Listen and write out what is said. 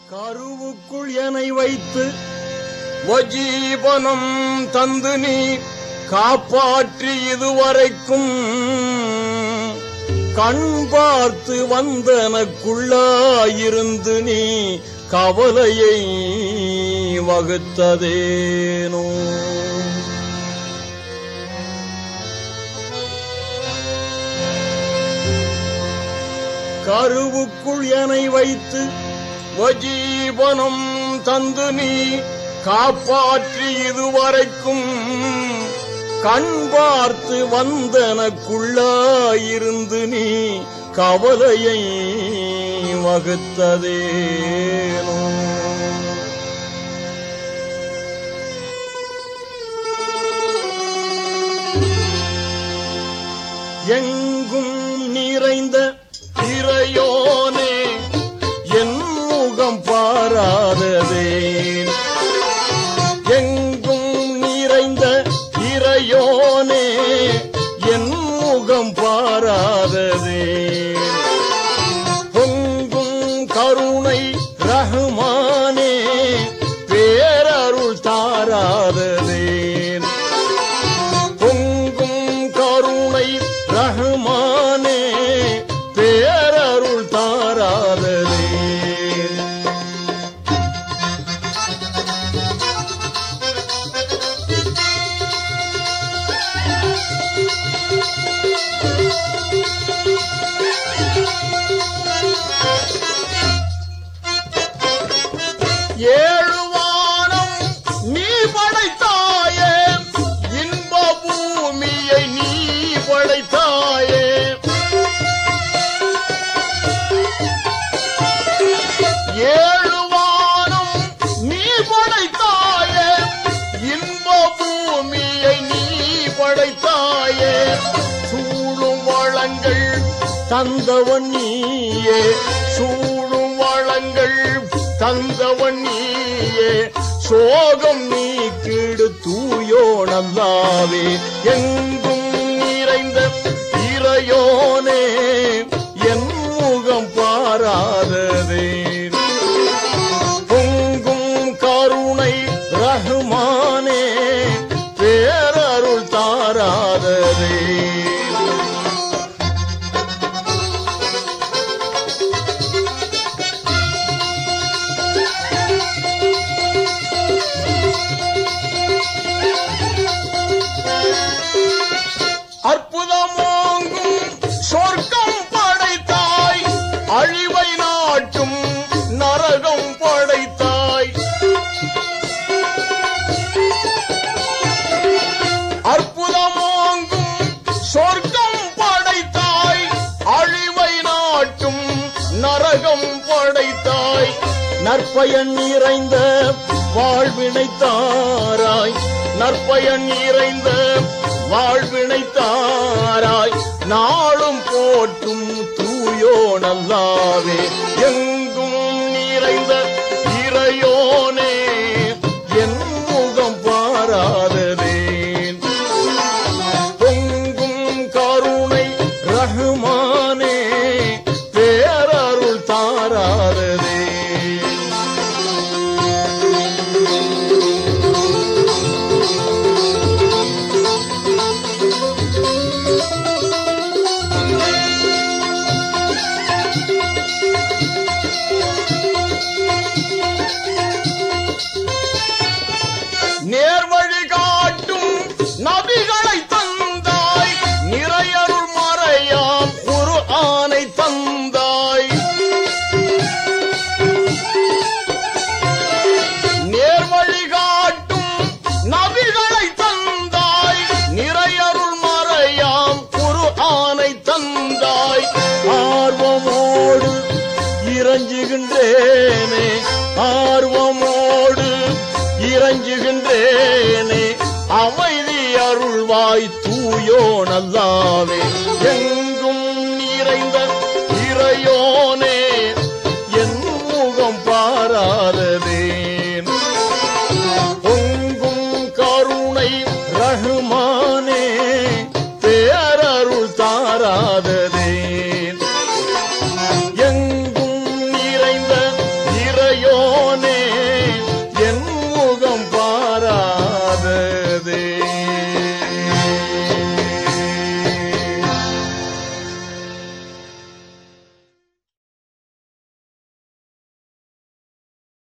கருவுக்குள் எனை வைத்து வஜீவனம் தந்து நீ காப்பாற்றி இதுவரைக்கும் கண் பார்த்து வந்தனக்குள்ளாயிருந்து நீ கவலையை வகுத்ததேனோ கருவுக்குள் எனை வைத்து வஜீவனம் தந்து நீ காப்பாற்றி இதுவரைக்கும் கண் பார்த்து வந்தனக்குள்ளாயிருந்து நீ கவலையை வகுத்ததேனோ எங்கும் நிறைந்த இறையோனே என் முகம் பாராததே எங்கும் நிறைந்த இறையோனே என் முகம் பாராததே பொங்கும் கருணை ரஹ்மானே பேரருள் தாராததே பொங்கும் கருணை ரஹ்மானே பேரருள் தாராததே ஏழு வானம் நீ படைத்தாயே இன்ப பூமியை நீ படைத்தாயே ஏழு வானம் நீ படைத்தாயே இன்ப பூமியை நீ படைத்தாயே சூழும் வளங்கள் தந்தவன் நீயே சூழும் வளங்கள் தந்தவன் நீயே சோகம் நீ கீடு தூயோ நல்லாவே எங்கும் நிறைந்த இறையோனே என் முகம் பாராததே பொங்கும் கருணை ரஹ்மானே பேரருள் தாராததே அற்புதமோங்கும் சொர்க்கம் படைத்தாய் அழிவை நாட்டும் நரகம் படைத்தாய் அற்புதமோங்கும் சொர்க்கம் படைத்தாய் அழிவை நாட்டும் நரகம் படைத்தாய் நற்பயன் நிறைந்த வாழ்வினை தாராய் நற்பயன் நிறைந்த வாழ்வினை தாராய் நாளும் போற்றும் தூயோ நல்லாவே எங்கும் நிறைந்த இறையோனே என் முகம் பாராததேன் பொங்கும் கருணை ரஹ்மானே பேரருள் தாராததே நேர்வழி காட்டும் நபிகளை தந்தாய் நிறையருள் மறையாம் ஒரு ஆணை தந்தாய் நேர்வழி காட்டும் நபிகளை தந்தாய் நிறையருள் மறையாம் ஒரு ஆணை தந்தாய் ஆர்வமோடு இறஞ்சுகின்றேனே ஆர்வமோடு இறஞ்சுகின்றேனே அமைதி அருள்வாய் தூயோ நல்லாவே எங்கும்